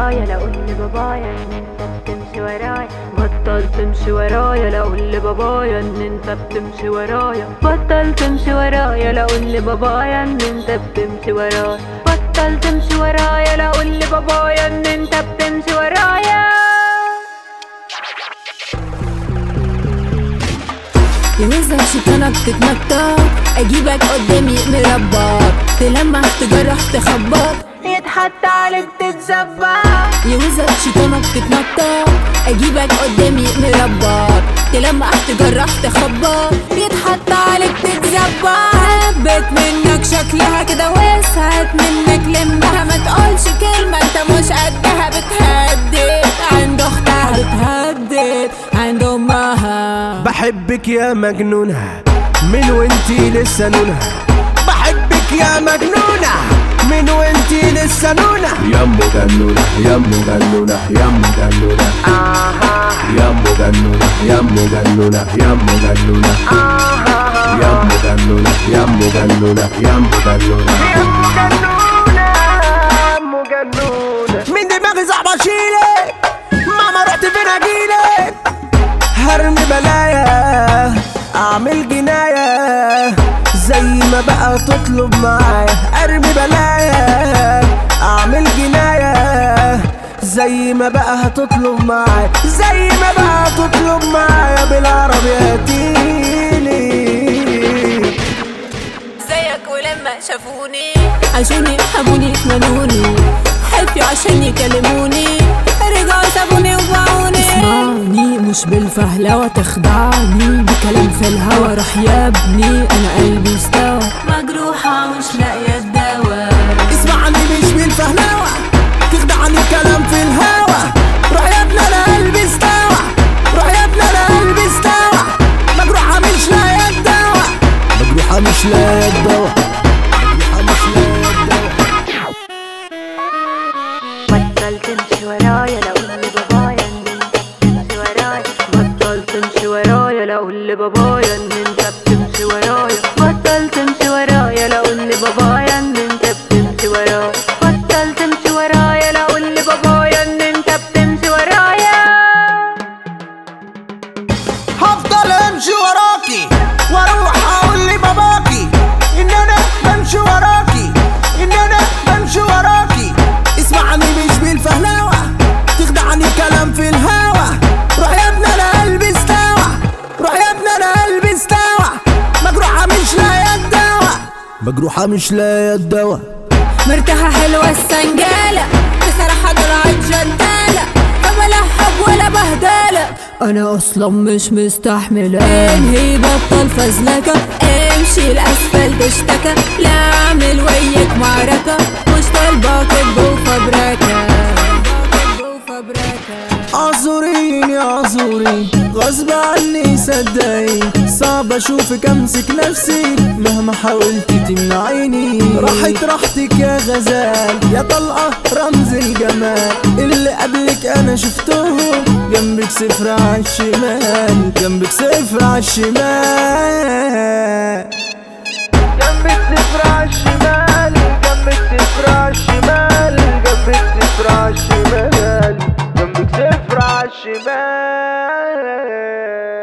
ورايا لا قول لبابايا ان انت بتمشي ورايا بطل تمشي ورايا لا قول لبابايا ان انت بتمشي ورايا بطل تمشي ورايا لا قول لبابايا ان انت بتمشي ورايا بطل تمشي ورايا لا قول لبابايا ان انت بتمشي ورايا يوزك شيطانك تتنطط اجيبك قدامي مربط تلمح تجرح تخبط يتحط عليك تتزبط يوزك شيطانك تتنطط اجيبك قدامي مربط تلمح تجرح تخبط يتحط عليك تتزبط حبت منك شكلها كده وسعت منك لمها ما تقولش كلمة انت مش قدها بتهدد عند اختها بتهدد عند امها بحبك يا مجنونة من وانتي لسه نونة بحبك يا مجنونة من وانتي لسه نونة يمو جنونة يمو جنونة يمو جنونة يمو جنونة يمو جنونة يمو جنونة يمو جنونة يمو جنونة يمو جنونة يمو جنونة من دماغي صعب اشيلك ماما رحت فين اجيلك هرمي بلايا اعمل جناية زي ما بقى تطلب معايا ارمي بلايا اعمل جناية زي ما بقى هتطلب معايا زي ما بقى تطلب معايا بالعربي هاتيلي زيك ولما شافوني عاشوني حبوني خانوني حلفي عشان يكلموني رجعوا سابوني وباعوني اسمعني مش بالفهلوة تخدعني بكلام في الهوا راح يا ابني انا قلبي استوى مجروحة مش لاقية الدواء اسمعني مش بالفهلاوة تخدعني كلام في الهوا روح يا ابني انا قلبي استوى روح يا ابني انا قلبي استوى مجروحة مش لاقية الدوا مجروحة مش لاقية الدوا مجروحة مش لاقية الدوا بطل تمشي ورايا لا قول لبابايا ان انت بتمشي ورايا بطل تمشي ورايا لا قول لبابايا ان انت بتمشي ورايا بطل تمشي ورايا لا قول لبابايا ان انت بتمشي ورايا بطل تمشي ورايا لا قول لبابايا ان انت بتمشي ورايا هفضل امشي وراكي واروح اقول لباباكي ان انا بمشي وراكي ان انا بمشي وراكي اسمعني مش بالفهلاوة تخدعني كلام في الهوا روح يا ابني انا قلبي استوى روح يا ابني انا قلبي استوى مجروحة مش لاقية الدوا مجروحة مش لاقية الدوا مرتاحة حلوة السنجالة بصراحة طلعت جدالة ولا حب ولا بهدلة أنا أصلا مش مستحملة انهي بطل فزلكة امشي الأسفل تشتكى لا أعمل وياك معركة مش طالبة كدب وفبركة اعذريني اعذري غصب عني صدقي صعب اشوفك امسك نفسي مهما حاولت تمنعيني راحت راحتك يا غزال يا طلقة رمز الجمال اللي قبلك انا شفتهم جنبك صفر عالشمال جنبك صفر عالشمال جنبك صفر عالشمال جنبك صفر عالشمال جنبك صفر عالشمال جنبك صفر عالشمال